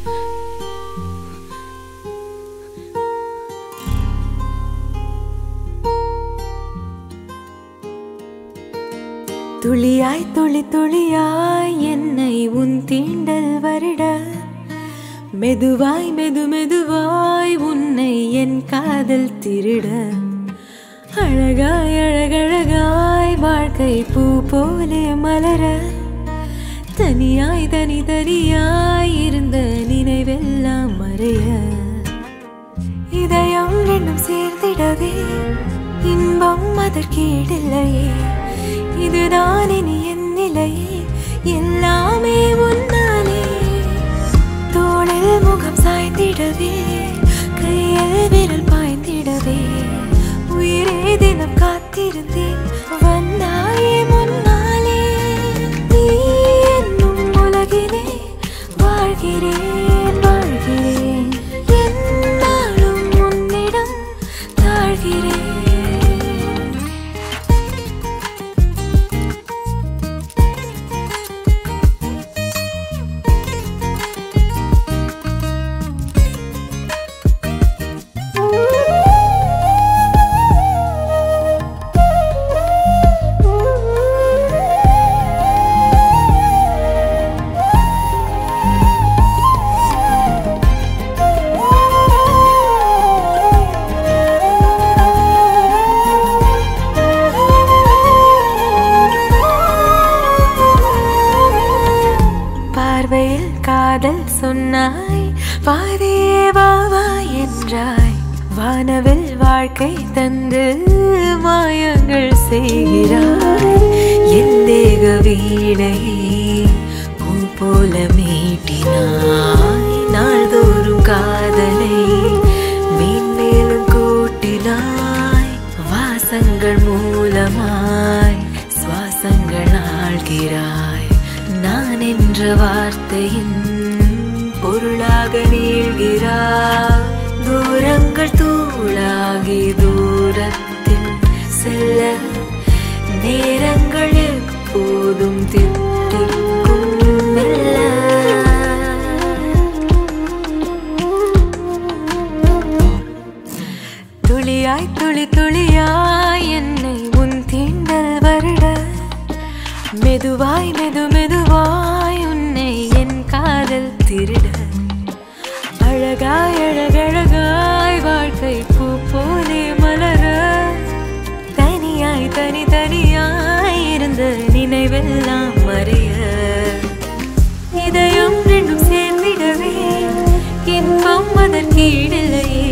துளியாய் துளி துளியாய் என்னை உன் தீண்டல் வருட மெதுவாய் மெது மெதுவாய் உன்னை என் காதல் திருட அழகாய் அழகழகாய் வாழ்க்கை பூ போலே மலர தனியாய் தனி தனியாய் இருந்த நினைவெல்லாம் மறைய இதயம் ரெண்டும் சேர்ந்திடவே இன்பம் அதற்கீடில்லையே இதுதான் இனி என் நிலையே எல்லாமே உன்னாலே தோளில் முகம் சாய்ந்திடவே கையில் விரல் பாய்ந்திடவே உயிரே தினம் காத்திருந்தேன் வந்தாயே முன்னாலே நீ என்னும் உலகிலே வாழ்கிறேன் வாழ்கிறேன் என்னாலும் உன்னிடம் தாழ்கிறேன் பார்வையில் காதல் சொன்னாய் பாதியே வாவா என்றாய் வானவில் வாழ்க்கை தந்து மாயங்கள் செய்கிறாய் என் தேக வீணை பூ போல மீட்டினாய் நாள்தோறும் காதலை மேன்மேலும் கூட்டினாய் வாசங்கள் மூலமாய் சுவாசங்கள் ஆழ்கிறாய் நான் என்ற வார்த்தையின் பொருளாக நீள்கிறாய் தூரங்கள் தூளாகி தூரத்தில் செல்ல நேரங்கள் எப்போதும் திட்டிக்கும் மெல்ல துளியாய் துளி துளியாய் என்னை உன் தீண்டல் வருட மெதுவாய் மெது மெதுவாய் உன்னை என் காதல் திருட அழகாய் அழகழகாய் வாழ்க்கை பூ போலே மலர தனியாய் தனி தனியாய் இருந்த நினைவெல்லாம் மறைய இதயம் ரெண்டும் சேர்ந்திடவே இன்பம் அதன் கீழில்லையே